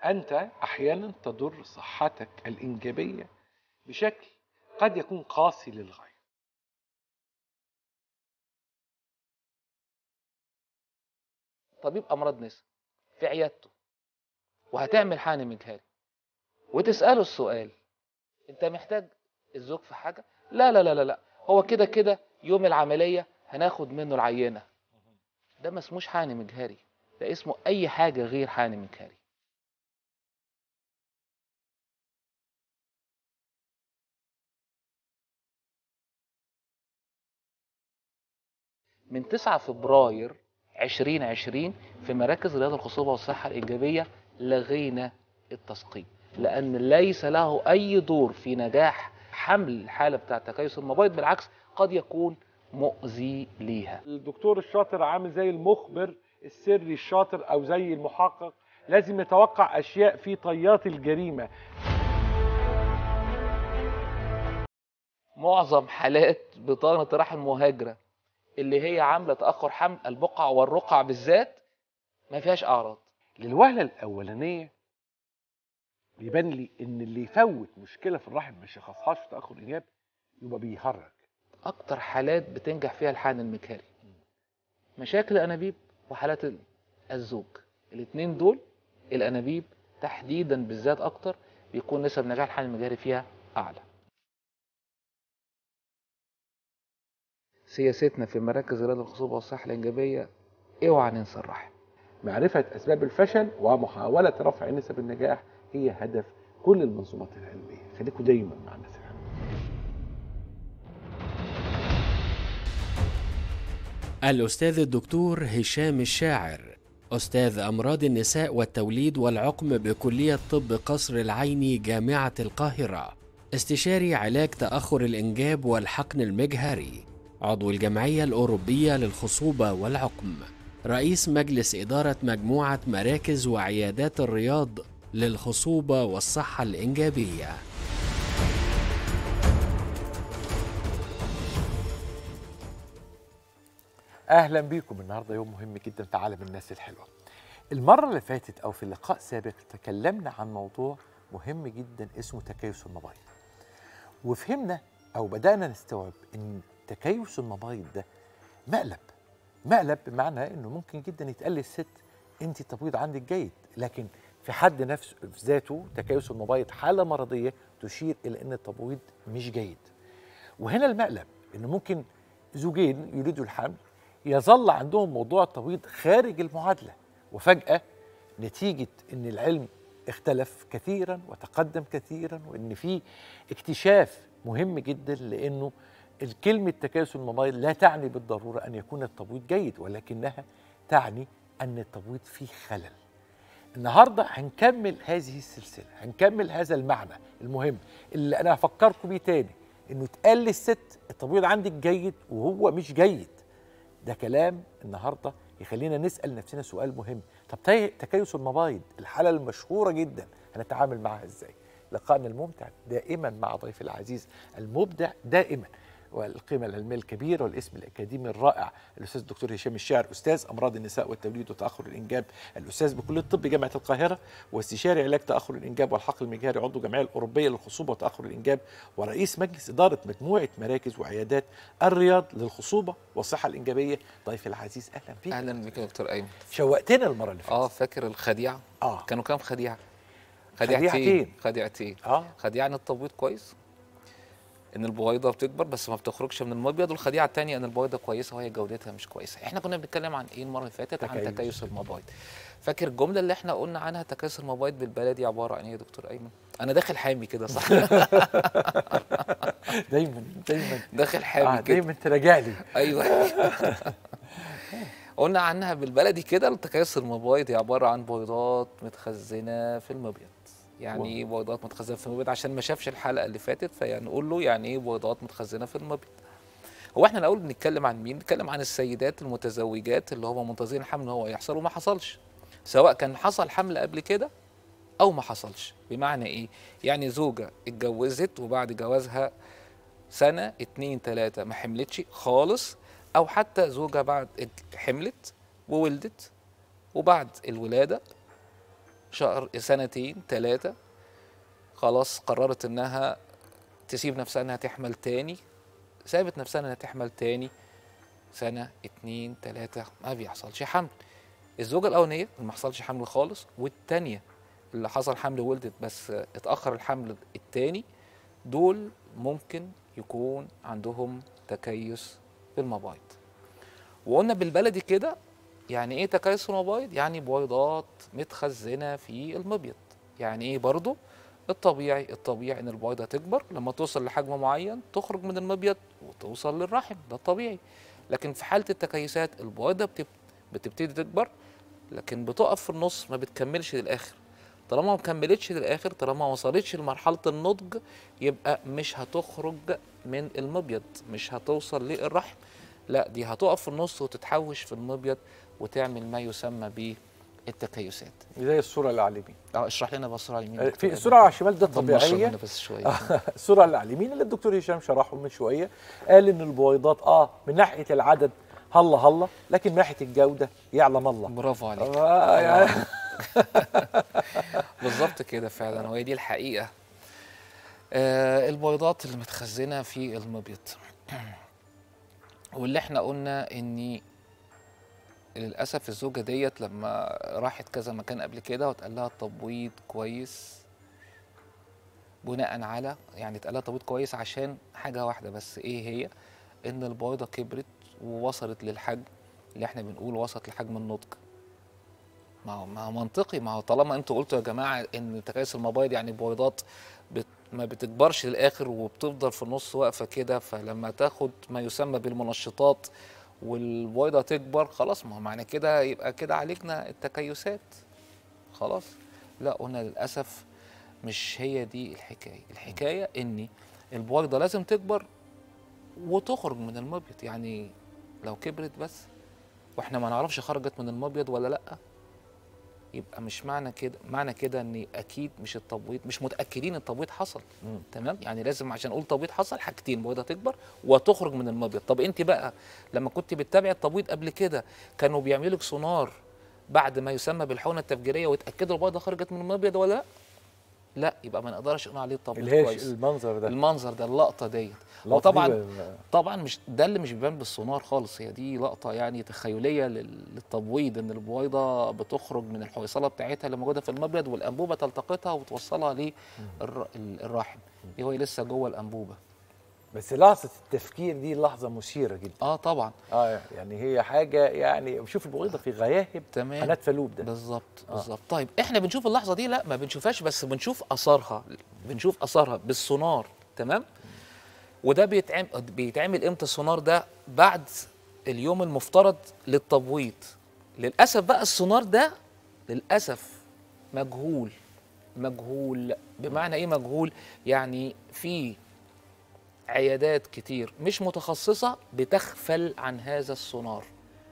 أنت أحيانا تضر صحتك الإنجابية بشكل قد يكون قاسي للغاية طبيب امراض نساء في عيادته وهتعمل حقن مجهري وتساله السؤال انت محتاج الزوج في حاجه لا لا لا لا لا هو كده كده يوم العمليه هناخد منه العينه ده ما اسموش حقن مجهري ده اسمه اي حاجه غير حقن مجهري من 9 فبراير 2020 في مراكز رياض الخصوبة والصحة الإيجابية لغينا التسقيم لأن ليس له أي دور في نجاح حمل الحالة بتاعة تكيس المبيض بالعكس قد يكون مؤذي ليها الدكتور الشاطر عامل زي المخبر السري الشاطر أو زي المحقق لازم يتوقع أشياء في طيات الجريمة معظم حالات بطانة رحم مهاجرة اللي هي عاملة تأخر حمل البقع والرقع بالذات ما فيهاش أعراض للوهلة الأولانية بيبان لي إن اللي يفوت مشكلة في الرحم ما يشخصهاش في تأخر إنجاب يبقى بيهرج أكتر حالات بتنجح فيها الحقن المجهري مشاكل الأنابيب وحالات ال- الزوج الاتنين دول الأنابيب تحديدا بالذات أكتر بيكون نسب نجاح الحقن المجهري فيها أعلى سياستنا في مراكز رياض الخصوبة والصحة الإنجابية اوعى ننسى الرحم معرفة أسباب الفشل ومحاولة رفع نسب النجاح هي هدف كل المنظومات العلمية خليكم دايما مع الناس العلمية الأستاذ الدكتور هشام الشاعر أستاذ أمراض النساء والتوليد والعقم بكلية طب قصر العيني جامعة القاهرة استشاري علاج تأخر الإنجاب والحقن المجهري عضو الجمعية الأوروبية للخصوبة والعقم رئيس مجلس إدارة مجموعة مراكز وعيادات الرياض للخصوبة والصحة الإنجابية اهلا بيكم النهارده يوم مهم جدا في عالم الناس الحلوه المره اللي فاتت او في لقاء سابق تكلمنا عن موضوع مهم جدا اسمه تكيس المبايض وفهمنا او بدانا نستوعب ان تكيس المبايض ده مقلب مقلب بمعنى انه ممكن جدا يتقال للست انت التبويض عندك جيد لكن في حد نفسه في ذاته تكيس المبايض حاله مرضيه تشير الى ان التبويض مش جيد وهنا المقلب ان ممكن زوجين يريدوا الحمل يظل عندهم موضوع التبويض خارج المعادله وفجاه نتيجه ان العلم اختلف كثيرا وتقدم كثيرا وان في اكتشاف مهم جدا لانه الكلمة تكاسل المبايض لا تعني بالضرورة أن يكون التبويض جيد ولكنها تعني أن التبويض فيه خلل النهاردة هنكمل هذه السلسلة هنكمل هذا المعنى المهم اللي أنا هفكركم بيه تاني إنه اتقال للست التبويض عندك جيد وهو مش جيد ده كلام النهارده يخلينا نسال نفسنا سؤال مهم طب تي- تكيس المبايض الحاله المشهوره جدا هنتعامل معها ازاي لقائنا الممتع دائما مع ضيف العزيز المبدع دائما والقيمة العلمية الكبيرة والاسم الأكاديمي الرائع الأستاذ الدكتور هشام الشاعر أستاذ أمراض النساء والتوليد وتأخر الإنجاب الأستاذ بكلية الطب جامعة القاهرة واستشاري علاج تأخر الإنجاب والحقل المجهري عضو الجمعية الأوروبية للخصوبة وتأخر الإنجاب ورئيس مجلس إدارة مجموعة مراكز وعيادات الرياض للخصوبة والصحة الإنجابية ضيف العزيز أهلا بك اهلا بك يا دكتور ايمن شوقتنا المرة اللي فاتت اه فاكر الخديعه آه. كانوا كام خديعه خديعتين. خديعتين خديعتين آه. خديعه ان التبويض كويس ان البويضه بتكبر بس ما بتخرجش من المبيض والخديعه الثانيه ان البويضه كويسه وهي جودتها مش كويسه احنا كنا بنتكلم عن ايه المره اللي فاتت عن تكيس. تكيس المبايض فاكر الجمله اللي احنا قلنا عنها تكيس المبايض بالبلدي عباره عن ايه يا دكتور ايمن انا داخل حامي كده صح دايما دايما داخل حامي آه كده دايما تراجع لي ايوه قلنا عنها بالبلدي كده التكيس المبيض هي عباره عن بيضات متخزنه في المبيض يعني ايه بيضات متخزنه في المبيض عشان ما شافش الحلقه اللي فاتت فنقول له يعني ايه بيضات متخزنه في المبيض هو احنا الاول بنتكلم عن مين بنتكلم عن السيدات المتزوجات اللي هم منتظرين الحمل ان هو يحصل وما حصلش سواء كان حصل حمل قبل كده او ما حصلش بمعنى ايه يعني زوجه اتجوزت وبعد جوازها سنه اتنين تلاته ما حملتش خالص او حتى زوجه بعد ات- حملت وولدت وبعد الولاده شهر سنتين ثلاثه خلاص قررت انها تسيب نفسها انها تحمل تاني سابت نفسها انها تحمل تاني سنه اتنين تلاته ما بيحصلش حمل الزوجه الاولانيه اللي ما حصلش حمل خالص والتانيه اللي حصل حمل ولدت بس اتاخر الحمل التاني دول ممكن يكون عندهم تكيس في المبايض وقلنا بالبلدي كده يعني ايه تكيس في المبايض يعني بويضات متخزنه في المبيض يعني ايه برضو الطبيعي الطبيعي ان البويضه تكبر لما توصل لحجم معين تخرج من المبيض وتوصل للرحم ده الطبيعي لكن في حاله التكيسات البويضه بتب- بتبتدي تكبر لكن بتقف في النص ما بتكملش للاخر طالما ما كملتش للاخر طالما ما وصلتش لمرحله النضج يبقى مش هتخرج من المبيض مش هتوصل للرحم لا دي هتقف في النص وتتحوش في المبيض وتعمل ما يسمى بالتكيسات زي الصوره اللي على اليمين اه اشرح لنا بقى الصوره على اليمين في الصوره على الشمال ده طبيعيه طبيعيه بس شويه الصوره اللي على اليمين اللي الدكتور هشام شرحه من شويه قال ان البويضات اه من ناحيه العدد هلا هلا لكن من ناحيه الجوده يعلم الله برافو عليك آه يعني بالظبط كده فعلا وهي دي الحقيقه آه البويضات اللي متخزنه في المبيض واللي احنا قلنا ان للاسف الزوجه ديت لما راحت كذا مكان قبل كده واتقال لها التبويض كويس بناء على يعني اتقال لها تبويض كويس عشان حاجه واحده بس ايه هي ان البويضه كبرت ووصلت للحجم اللي احنا بنقول وصلت لحجم النضج ما هو ما هو منطقي ما هو طالما انتوا قلتوا يا جماعه ان تكيس المبايض يعني البويضات بت ما بتكبرش للاخر وبتفضل في النص واقفه كده فلما تاخد ما يسمى بالمنشطات والبويضه تكبر خلاص ما هو معنى كده يبقى كده عالجنا التكيسات خلاص لا قلنا للاسف مش هي دي الحكايه الحكايه ان البويضه لازم تكبر وتخرج من المبيض يعني لو كبرت بس واحنا ما نعرفش خرجت من المبيض ولا لا يبقى مش معنى كده معنى كده ان اكيد مش التبويض مش متاكدين التبويض حصل مم. تمام يعني لازم عشان اقول تبويض حصل حاجتين بويضه تكبر وتخرج من المبيض طب انت بقى لما كنت بتتابع التبويض قبل كده كانوا بيعملوا لك سونار بعد ما يسمى بالحقنه التفجيريه ويتاكدوا البويضه خرجت من المبيض ولا لا لا يبقى ما نقدرش نقول عليه التبويض اللي هي كويس المنظر ده المنظر ده اللقطه ديت هو اللقطة دي طبعا بقى- طبعا مش ده اللي مش بيبان بالسونار خالص هي دي لقطه يعني تخيليه لل- للتبويض ان البويضه بتخرج من الحويصله بتاعتها اللي موجوده في المبيض والانبوبه تلتقطها وتوصلها للرحم دي وهي لسه جوه الانبوبه بس لحظه التفكير دي لحظه مثيره جدا اه طبعا اه يعني هي حاجه يعني شوف البويضه في غياهب تمام قناه فالوب ده بالظبط آه. بالظبط طيب احنا بنشوف اللحظه دي لا ما بنشوفهاش بس بنشوف اثارها بنشوف اثارها بالسونار تمام وده بيتعمل بيتعمل امتى السونار ده بعد اليوم المفترض للتبويض للاسف بقى السونار ده للاسف مجهول مجهول بمعنى ايه مجهول يعني في عيادات كتير مش متخصصه بتغفل عن هذا السونار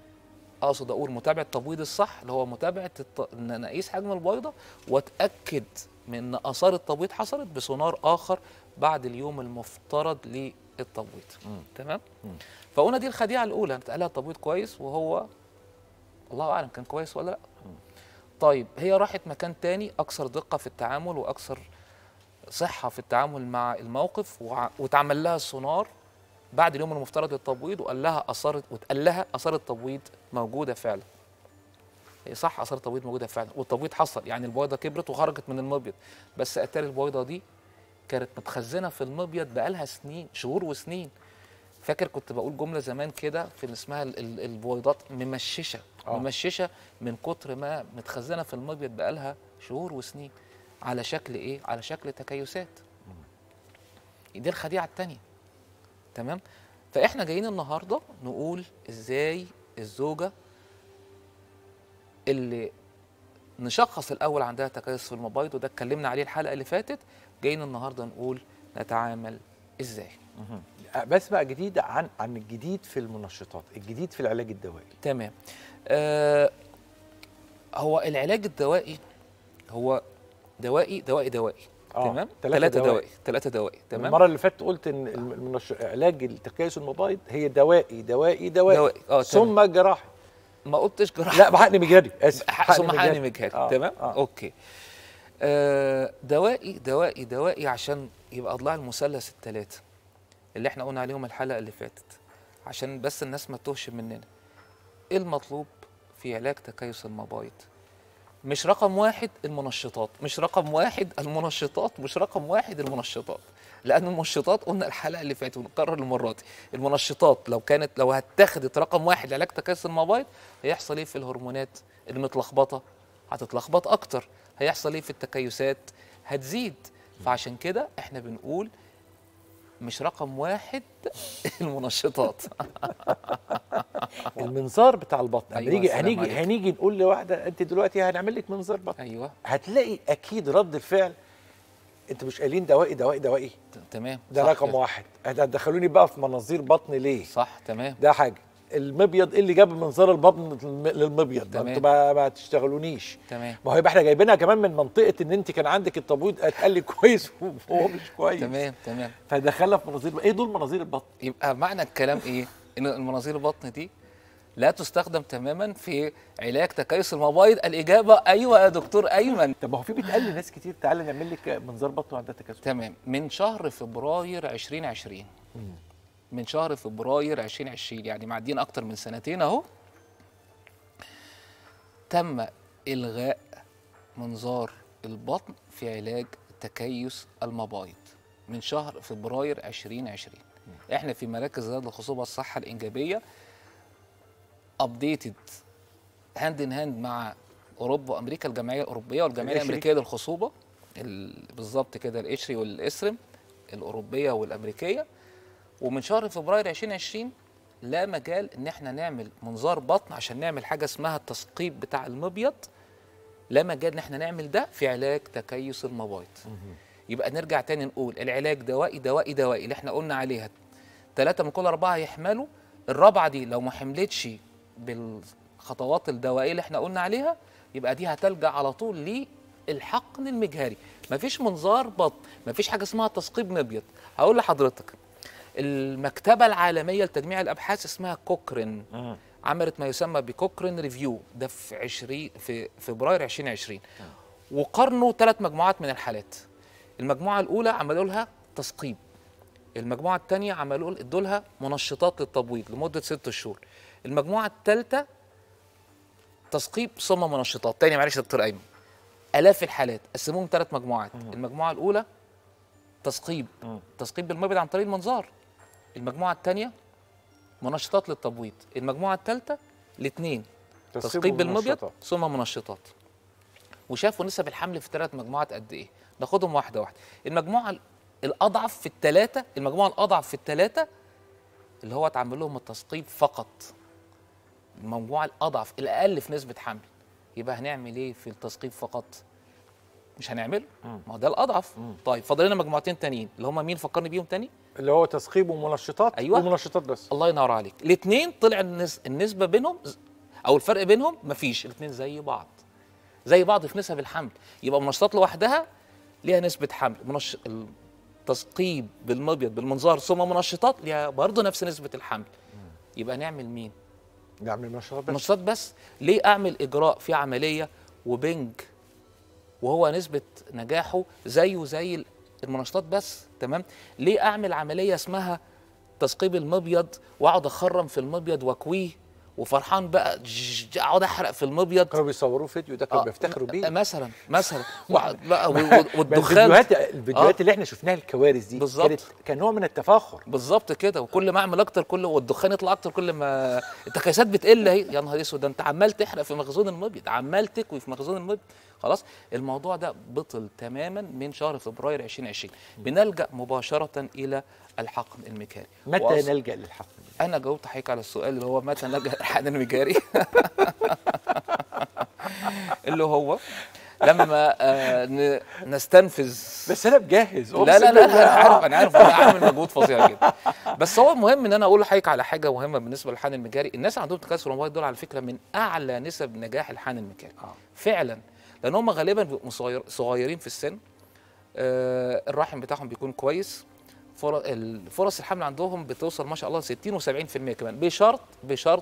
اقصد اقول متابعه التبويض الصح اللي هو متابعه الت... ان انا اقيس حجم البويضه واتاكد من ان اثار التبويض حصلت بسونار اخر بعد اليوم المفترض للتبويض تمام فقلنا دي الخديعه الاولى اتقال لها التبويض كويس وهو الله اعلم كان كويس ولا لا طيب هي راحت مكان تاني اكثر دقه في التعامل واكثر صحه في التعامل مع الموقف وع- واتعمل لها السونار بعد اليوم المفترض للتبويض وقال لها اثار واتقال لها اثار التبويض موجوده فعلا هي صح اثار التبويض موجوده فعلا والتبويض حصل يعني البويضه كبرت وخرجت من المبيض بس اتاري البويضه دي كانت متخزنه في المبيض بقالها سنين شهور وسنين فاكر كنت بقول جمله زمان كده في اللي اسمها ال- ال- البويضات ممششه آه. ممششه من كتر ما متخزنه في المبيض بقالها شهور وسنين على شكل ايه على شكل تكيسات دي الخديعه الثانيه تمام فاحنا جايين النهارده نقول ازاي الزوجه اللي نشخص الاول عندها تكيس في المبيض وده اتكلمنا عليه الحلقه اللي فاتت جايين النهارده نقول نتعامل ازاي بسمع جديد عن عن الجديد في المنشطات الجديد في العلاج الدوائي تمام آه هو العلاج الدوائي هو دوائي دوائي دوائي آه، تمام تلاتة ثلاثة دوائي. دوائي ثلاثة دوائي تمام المره اللي فاتت قلت ان المنش... علاج التكيس المبيض هي دوائي دوائي دوائي, دوائي اه تمام. ثم جراحي ما قلتش جراحه لا بحقن مجهري اسف ثم حقن مجهري آه، تمام آه. اوكي آه دوائي دوائي دوائي عشان يبقى اضلاع المثلث الثلاثه اللي احنا قلنا عليهم الحلقه اللي فاتت عشان بس الناس ما تتوهش مننا ايه المطلوب في علاج تكيس المبايض مش رقم واحد المنشطات مش رقم واحد المنشطات مش رقم واحد المنشطات لان المنشطات قلنا الحلقه اللي فاتت ونكرر المره دي المنشطات لو كانت لو هتاخدت رقم واحد علاج تكيس المبايض هيحصل ايه في الهرمونات المتلخبطه هتتلخبط اكتر هيحصل ايه في التكيسات هتزيد فعشان كده احنا بنقول مش رقم واحد المنشطات المنظار بتاع البطن أيوة، هنيجي السلام هنيجي عليكم. هنيجي نقول لواحده انت دلوقتي هنعمل لك منظار بطن ايوه هتلاقي اكيد رد الفعل انتوا مش قايلين دوائي دوائي دوائي ت- تمام ده صح رقم كده. واحد هتدخلوني بقى في مناظير بطن ليه صح تمام ده حاجه المبيض ايه اللي جاب منظار البطن للم- للمبيض ما تمام. انتوا ما, ما تشتغلونيش تمام ما هو يبقى احنا جايبينها كمان من منطقه ان انت كان عندك التبويض اتقال لي كويس وهو مش كويس تمام تمام فدخلنا في مناظير ايه دول مناظير البطن يبقى معنى الكلام ايه؟ ان المناظير البطن دي لا تستخدم تماما في علاج تكيس المبايض الاجابه ايوه يا دكتور ايمن طب ما هو في بيتقال لناس كتير تعالى نعمل لك منظار بطن وعندها تكاسل تمام من شهر فبراير 2020 من شهر فبراير 2020 يعني معديين اكتر من سنتين اهو تم الغاء منظار البطن في علاج تكيس المبايض من شهر فبراير 2020 احنا في مراكز رياض الخصوبه الصحه الانجابيه ابديتد هاند ان هاند مع اوروبا وامريكا الجمعيه الاوروبيه والجمعيه الإشري. الامريكيه للخصوبه ال- بالظبط كده القشري والاسرم الاوروبيه والامريكيه ومن شهر فبراير 2020 لا مجال ان احنا نعمل منظار بطن عشان نعمل حاجه اسمها التثقيب بتاع المبيض لا مجال ان احنا نعمل ده في علاج تكيس المبايض يبقى نرجع تاني نقول العلاج دوائي دوائي دوائي اللي احنا قلنا عليها ثلاثة من كل أربعة هيحملوا الرابعة دي لو ما حملتش بالخطوات الدوائية اللي احنا قلنا عليها يبقى دي هتلجأ على طول للحقن المجهري مفيش منظار بطن مفيش حاجة اسمها تثقيب مبيض هقول لحضرتك المكتبة العالمية لتجميع الأبحاث اسمها كوكرين عملت ما يسمى بكوكرين ريفيو ده في 20 في فبراير 2020 وقارنوا ثلاث مجموعات من الحالات المجموعة الأولى عملوا لها تثقيب المجموعة الثانية عملوا ادوا لها منشطات للتبويض لمدة ست شهور المجموعة الثالثة تثقيب ثم منشطات تاني معلش يا دكتور أيمن آلاف الحالات قسموهم ثلاث مجموعات المجموعة الأولى تثقيب تثقيب بالمبيض عن طريق المنظار المجموعة الثانية منشطات للتبويض المجموعة الثالثة الاثنين تثقيب بالمبيض ومنشطات. ثم منشطات وشافوا نسب الحمل في ثلاث مجموعات قد ايه ناخدهم واحده واحده المجموعه ال- الاضعف في الثلاثه المجموعه الاضعف في الثلاثه اللي هو اتعمل لهم التثقيب فقط المجموعه الاضعف الاقل في نسبه حمل يبقى هنعمل ايه في التثقيب فقط مش هنعمله ما هو ده الاضعف طيب فاضل لنا مجموعتين تانيين اللي هم مين فكرني بيهم تاني اللي هو تثقيب ومنشطات أيوة. ومنشطات بس الله ينور عليك الاثنين طلع النس... النسبه بينهم ز- او الفرق بينهم مفيش الاثنين زي بعض زي بعض في نسب الحمل يبقى منشطات لوحدها ليها نسبه حمل منش... التثقيب بالمبيض بالمنظار ثم منشطات ليها برضه نفس نسبه الحمل يبقى نعمل مين نعمل منشطات بس منشطات بس ليه اعمل اجراء في عمليه وبنج وهو نسبه نجاحه زيه زي المنشطات بس تمام ليه اعمل عمليه اسمها تثقيب المبيض واقعد اخرم في المبيض واكويه وفرحان بقى جج- اقعد احرق في المبيض كانوا بيصوروه فيديو ده كانوا آه، بيفتخروا م- بيه مثلا مثلا وأقعد بقى و- و- ما والدخان الفيديوهات الفيديوهات اللي احنا شفناها الكوارث دي بالظبط. كانت كان نوع من التفاخر بالظبط كده وكل ما اعمل اكتر كل والدخان يطلع اكتر كل ما التكيسات بتقل اهي يا نهار اسود ده انت عمال تحرق في مخزون المبيض عمال تكوي في مخزون المبيض خلاص الموضوع ده بطل تماما من شهر فبراير 2020 بنلجا مباشره الى الحقن المجهري متى وأص- نلجا للحقن انا جاوبت حضرتك على السؤال اللي هو متى نلجا الحقن المجاري اللي هو لما آه ن- نستنفذ بس انا مجهز لا لا لا انا عارف انا عارف انا عامل مجهود فظيع جدا بس هو المهم ان انا اقول لحضرتك على حاجه مهمه بالنسبه للحقن المجاري الناس اللي عندهم تكسر الموبايل دول على فكره من اعلى نسب نجاح الحقن المجاري آه. فعلا لان هم غالبا بيبقوا صغير صغيرين في السن آه الرحم بتاعهم بيكون كويس فر- ال- فرص الحمل عندهم بتوصل ما شاء الله 60 و70% كمان بشرط بشرط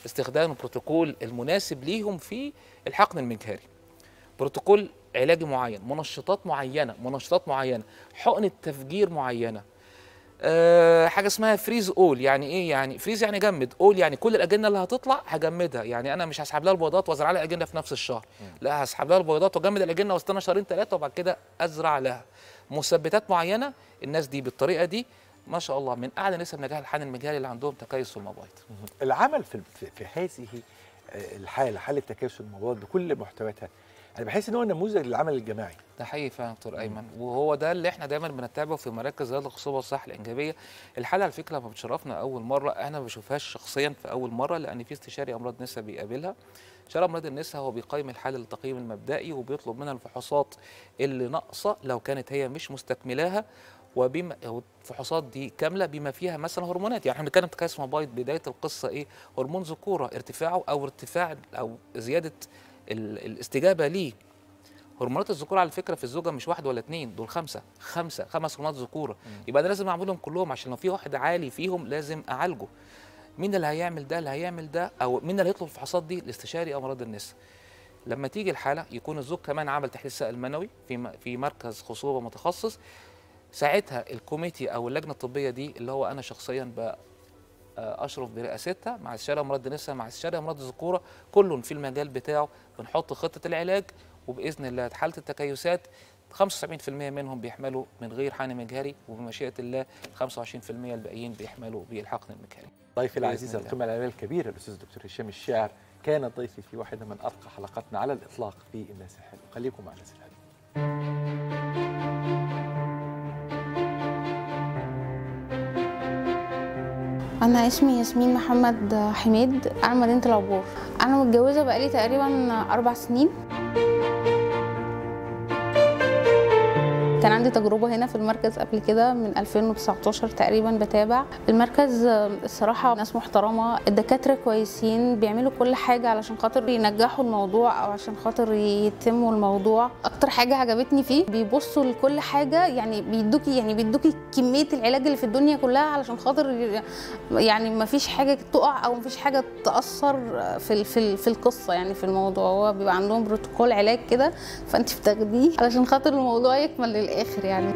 استخدام البروتوكول المناسب ليهم في الحقن المجهري بروتوكول علاجي معين منشطات معينه منشطات معينه حقنه تفجير معينه أه حاجه اسمها فريز اول يعني ايه يعني فريز يعني جمد اول يعني كل الاجنه اللي هتطلع هجمدها يعني انا مش هسحب لها البيضات وازرع لها الاجنه في نفس الشهر لا هسحب لها البيضات واجمد الاجنه واستنى شهرين ثلاثه وبعد كده ازرع لها مثبتات معينه الناس دي بالطريقه دي ما شاء الله من اعلى نسب نجاح الحقن المجهري اللي عندهم تكيس في المبيض العمل في في- في هذه آه، الحاله حاله تكيس المبيض بكل محتوياتها انا بحس ان هو نموذج للعمل الجماعي ده حقيقي فعلا يا دكتور ايمن وهو ده اللي احنا دايما بنتابعه في مراكز رياضه الخصوبه والصحه الانجابيه الحاله على فكره لما بتشرفنا اول مره انا ما بشوفهاش شخصيا في اول مره لان في استشاري امراض نساء بيقابلها استشاري امراض النساء هو بيقيم الحاله للتقييم المبدئي وبيطلب منها الفحوصات اللي ناقصه لو كانت هي مش مستكملاها وبما الفحوصات دي كامله بما فيها مثلا هرمونات يعني احنا بنتكلم تكيس مبيض بدايه القصه ايه هرمون ذكوره ارتفاعه او ارتفاع او زياده ال- الاستجابه ليه هرمونات الذكوره على فكره في الزوجه مش واحد ولا اتنين دول خمسه خمسه خمس هرمونات ذكوره يبقى انا لازم اعملهم كلهم عشان لو في واحد عالي فيهم لازم اعالجه مين اللي هيعمل ده اللي هيعمل ده او مين اللي هيطلب الفحوصات دي الاستشاري امراض النساء لما تيجي الحاله يكون الزوج كمان عمل تحليل سائل منوي في م- في مركز خصوبه متخصص ساعتها الكوميتي او اللجنه الطبيه دي اللي هو انا شخصيا ب اشرف برئاستها مع استشاري امراض النساء مع استشاري امراض الذكوره كل في المجال بتاعه بنحط خطه العلاج وباذن الله حاله التكيسات 75% منهم بيحملوا من غير حقن مجهري وبمشيئه الله 25% الباقيين بيحملوا بالحقن المجهري ضيفي العزيز بإذن الله. القيمه العلميه الكبيره الاستاذ الدكتور هشام الشاعر كان ضيفي في واحده من ارقى حلقاتنا على الاطلاق في الناس الحلوه خليكم مع الناس الحلوه أنا اسمي ياسمين محمد حميد أنا مدينة العبور أنا متجوزة بقالي تقريبا أربع سنين كان عندي تجربة هنا في المركز قبل كده من 2019 تقريبا بتابع المركز آه، الصراحة ناس محترمة الدكاترة كويسين بيعملوا كل حاجة علشان خاطر ينجحوا الموضوع أو عشان خاطر يتموا الموضوع أكتر حاجة عجبتني فيه بيبصوا لكل حاجة يعني بيدوكي يعني بيدوكي كمية العلاج اللي في الدنيا كلها علشان خاطر ي- يعني ما فيش حاجة تقع أو ما فيش حاجة تأثر في ال- في ال- في القصة يعني في الموضوع هو بيبقى عندهم بروتوكول علاج كده فأنت بتاخديه علشان خاطر الموضوع يكمل للآخر يعني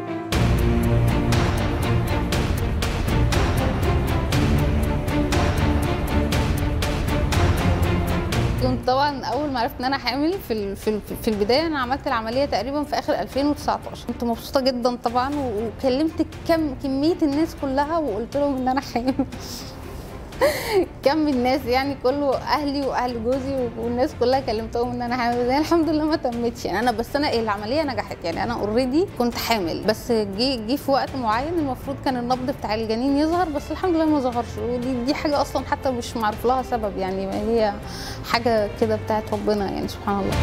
كنت طبعا اول ما عرفت ان انا حامل في ال- في ال- في البدايه انا عملت العمليه تقريبا في اخر 2019 كنت مبسوطه جدا طبعا و- وكلمت كم كميه الناس كلها وقلت لهم ان انا حامل كم الناس يعني كله اهلي واهل جوزي والناس كلها كلمتهم ان انا حامل بس هي الحمد لله ما تمتش يعني انا بس انا العمليه نجحت يعني انا اوريدي كنت حامل بس جه جه في وقت معين المفروض كان النبض بتاع الجنين يظهر بس الحمد لله ما ظهرش ودي دي حاجه اصلا حتى مش معروف لها سبب يعني ما هي حاجه كده بتاعت ربنا يعني سبحان الله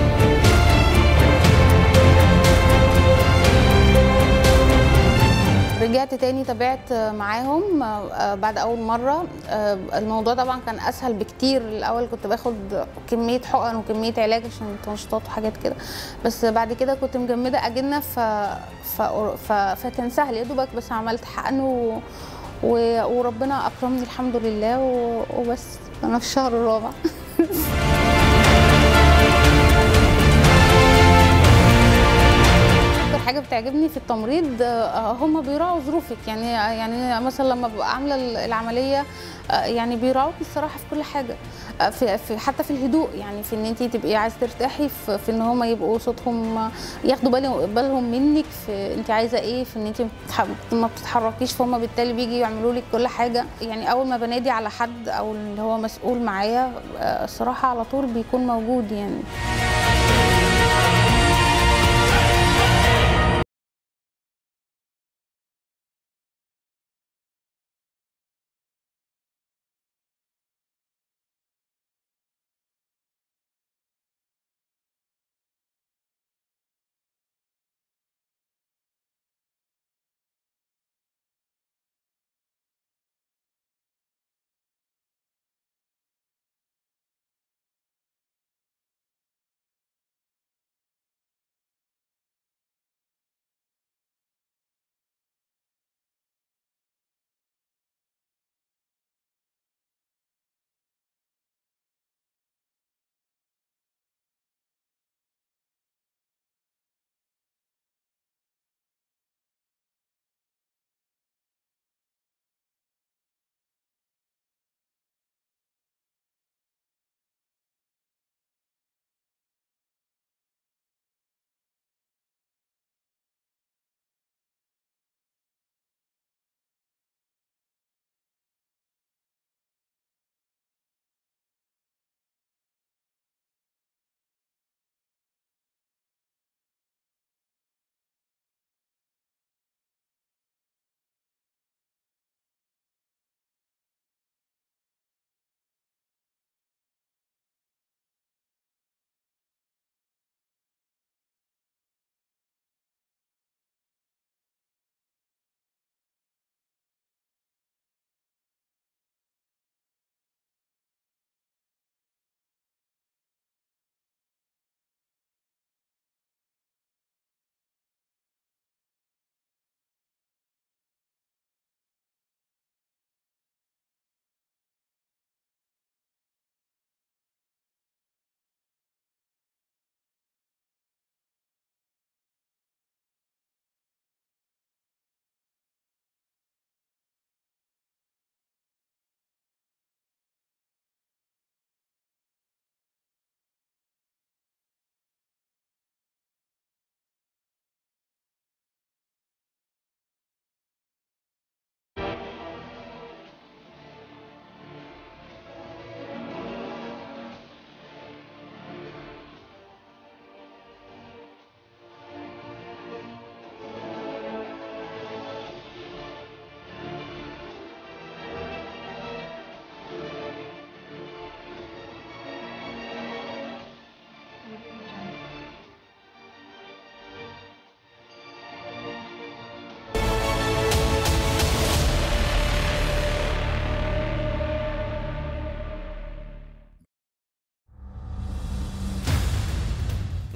رجعت تاني تابعت معاهم آه، بعد اول مره آه، الموضوع طبعا كان اسهل بكتير الاول كنت باخد كميه حقن وكميه علاج عشان تنشيطات وحاجات كده بس بعد كده كنت مجمده اجنه ف... ف... ف... فكان سهل يا دوبك بس عملت حقن و... و... وربنا اكرمني الحمد لله و... وبس انا في الشهر الرابع اكتر حاجه بتعجبني في التمريض آه، هم بيراعوا ظروفك يعني يعني مثلا لما ببقى عامله العمليه آه، يعني بيراعوك الصراحه في كل حاجه آه، في, في حتى في الهدوء يعني في ان انت تبقي عايزه ترتاحي في, في ان هم يبقوا صوتهم آه، ياخدوا بالي- بالهم منك في انت عايزه ايه في ان انت بتتح- ما بتتحركيش فهم بالتالي بيجي يعملوا لك كل حاجه يعني اول ما بنادي على حد او اللي هو مسؤول معايا آه، الصراحه على طول بيكون موجود يعني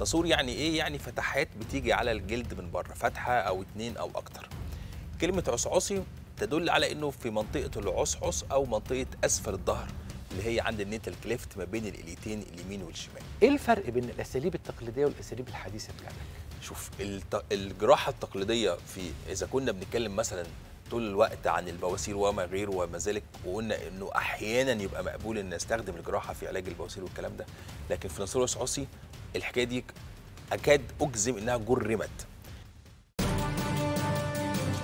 ناسور يعني ايه يعني فتحات بتيجي على الجلد من بره فتحه او اتنين او اكتر كلمه عصعصي تدل على انه في منطقه العصعص او منطقه اسفل الظهر اللي هي عند النيتال كليفت ما بين الاليتين اليمين والشمال ايه الفرق بين الاساليب التقليديه والاساليب الحديثه في العلاج شوف الت... الجراحه التقليديه في اذا كنا بنتكلم مثلا طول الوقت عن البواسير وما غيره وما ذلك وقلنا انه احيانا يبقى مقبول ان نستخدم الجراحه في علاج البواسير والكلام ده لكن في ناسور عصعصي الحكايه دي اكاد اجزم انها جرمت